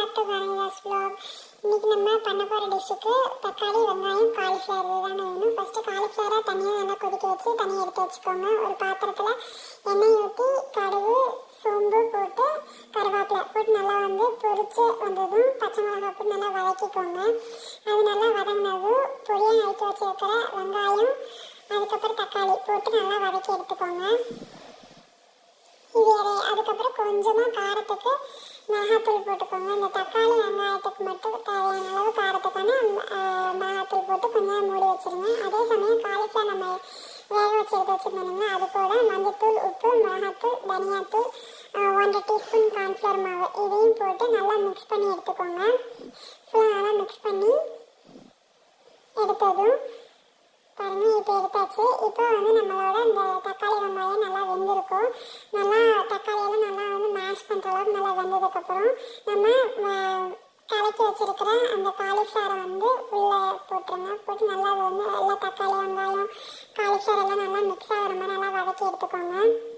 back to Vanitha's vlog இன்னைக்கு நம்ம பண்ண போகிற டிஷ்ஷுக்கு தக்காளி வெங்காயம் காலிஃப்ளவர் இதுதானே வேணும் ஃபஸ்ட்டு காலிஃப்ளவரை தனியாக நல்லா கொதிக்க வச்சு தனியாக எடுத்து வச்சுக்கோங்க ஒரு பாத்திரத்தில் எண்ணெய் ஊற்றி கடுகு சோம்பு போட்டு கருவேப்பிலை போட்டு நல்லா வந்து பொரிச்சு வந்ததும் பச்சை மிளகாய் போட்டு நல்லா வதக்கிக்கோங்க அது நல்லா வதங்கினதும் பொடியாக நறுக்கி வச்சிருக்கிற வெங்காயம் அதுக்கப்புறம் தக்காளி போட்டு நல்லா வதக்கி எடுத்துக்கோங்க இது வேற- அதுக்கப்புறம் கொஞ்சமாக காரத்துக்கு மிளகாத்தூள் போட்டுக்கோங்க இந்த தக்காளி வெங்காயத்துக்கு மட்டும் தேவையான அளவு காரத்துக்கான ஆஹ், மிளகாத்தூள் போட்டு கொஞ்சம் மூடி வச்சிருங்க அதே சமயம் காலிஃப்ளவர் நம்ம வேக வச்சு எடுத்து வச்சுருந்தோம்னா அது கூட மஞ்சத்தூள் உப்பு மிளகாத்தூள் தனியாத்தூள் ஆஹ், ஒன்றரை டீஸ்பூன் கார்ன்ஃப்ளவர் மாவு இதையும் போட்டு நல்லா மிக்ஸ் பண்ணி எடுத்துக்கோங்க ஃபுல்லாக நல்லா மிக்ஸ் பண்ணி எடுத்ததும் பாருங்க இப்போ எடுத்தாச்சு இப்போ வந்து நம்மளோட இந்த தக்காளி வெங்காயம் நல்லா வெந்திருக்கும் நல்லா தக்காளியெல்லாம் நல்லா வந்து மேஷ் பண்ணுற அளவுக்கு நல்லா வெந்ததுக்கப்புறம் நம்ம ஆஹ், கலக்கி வச்சிருக்கிற அந்த காலிஃப்ளவரை வந்து உள்ளே போட்டுருங்க போட்டு நல்லா அது வந்து எல்லா தக்காளி வெங்காயம் காலிஃப்ளவர் எல்லாம் நல்லா மிக்ஸ் ஆகிற மாதிரி நல்லா வதக்கி எடுத்துக்கோங்க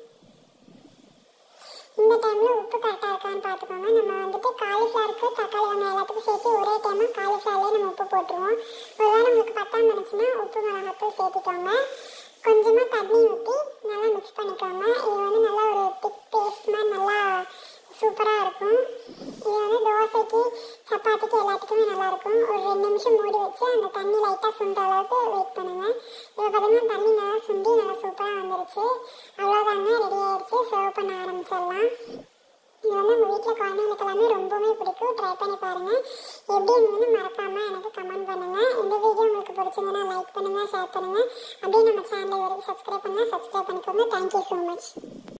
இந்த டைமில் உப்பு கரெக்டாக இருக்கான்னு பார்த்துக்கோங்க நம்ம வந்துட்டு காலிஃப்ளவருக்கு தக்காளி வெங்காயம் எல்லாத்துக்கும் சேர்த்து ஒரே டைமாக காலிஃப்ளவர்லேயே நம்ம உப்பு போட்டுருவோம் ஒருவேளை உங்களுக்கு பத்தாம இருந்துச்சுன்னா உப்பு மிளகாத்தூள் சேர்த்துக்கோங்க கொஞ்சமாக தண்ணி ஊற்றி நல்லா மிக்ஸ் பண்ணிக்கோங்க இது வந்து நல்லா ஒரு திக் பேஸ்ட் மாதிரி நல்லா சூப்பராக இருக்கும் இது வந்து தோசைக்கு சப்பாத்திக்கு எல்லாத்துக்குமே நல்லா இருக்கும் ஒரு ரெண்டு நிமிஷம் மூடி வச்சு அந்த தண்ணி லைட்டாக சுண்டுற அளவுக்கு வெயிட் பண்ணுங்க இப்போ பார்த்தீங்கன்னா தண்ணி நல்லா சுண்டி நல்லா சூப்பராக வந்துருச்சு அவ்வளோதாங்க ரெடி ஆயிடுச்சு சர்வ் பண்ண ஆரம்பிச்சிடலாம் இது வந்து உங்கள் வீட்டில் குழந்தைங்களுக்கு எல்லாமே ரொம்பவே பிடிக்கும் ட்ரை பண்ணி பாருங்கள் எப்படி இருந்ததுன்னு மறக்காமல் எனக்கு கமெண்ட் பண்ணுங்கள் இந்த வீடியோ உங்களுக்கு பிடிச்சிருந்ததுன்னா லைக் பண்ணுங்கள் ஷேர் பண்ணுங்கள் அப்படியே நம்ம சேனலை வரைக்கும் சப்ஸ்கிரைப் பண்ணுங்கள் சப்ஸ்கிரைப் பண்ணிக்கோங்க தேங்க்யூ ஸோ மச்